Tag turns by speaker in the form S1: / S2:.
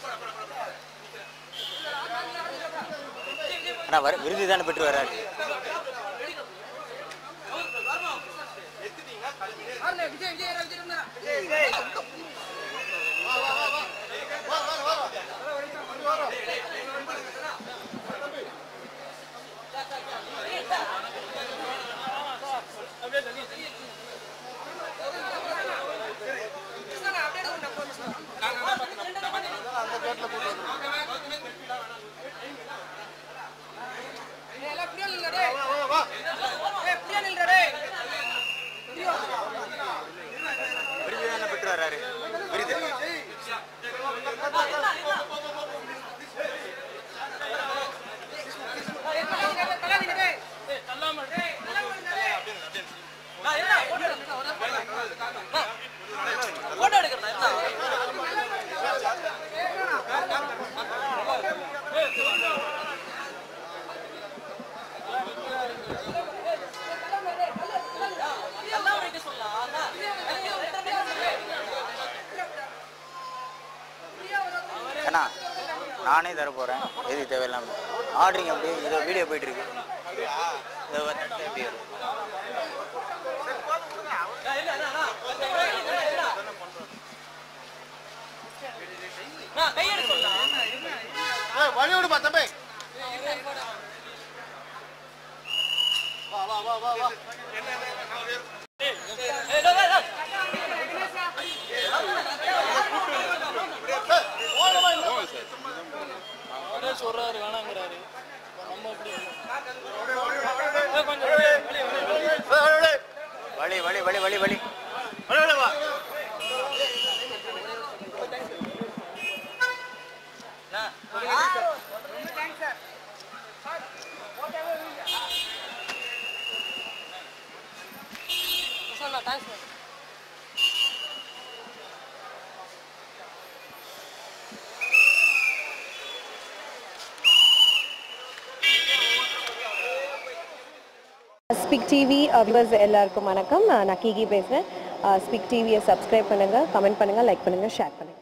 S1: அண்ணா வர விருது தானே பெற்று வர்றாரு விருது தானே பெற்று வர்றாரு விருது அண்ணா நானே தர போகிறேன் எது தேவையில்லாம ஆர்டரிங் அப்படியே இதோ வீடியோ போயிட்டு இருக்கு இதோ வந்து அடுத்து எப்படி வரும்
S2: வழி விடுப்பா தம்பி வா வா வா வா வா
S3: அவரே சொல்றாரு வேணாங்கிறாரு நம்ம எப்படி
S1: வழி வழி வழி வழி வழி
S4: ஸ்பிக் டிவி வியூவர்ஸ் எல்லாருக்கும் வணக்கம் நான் கீகி பேசுகிறேன் ஸ்பிக் டிவியை சப்ஸ்கிரைப் பண்ணுங்கள் கமெண்ட் பண்ணுங்கள் லைக் பண்ணுங்கள் ஷேர் பண்ணுங்கள்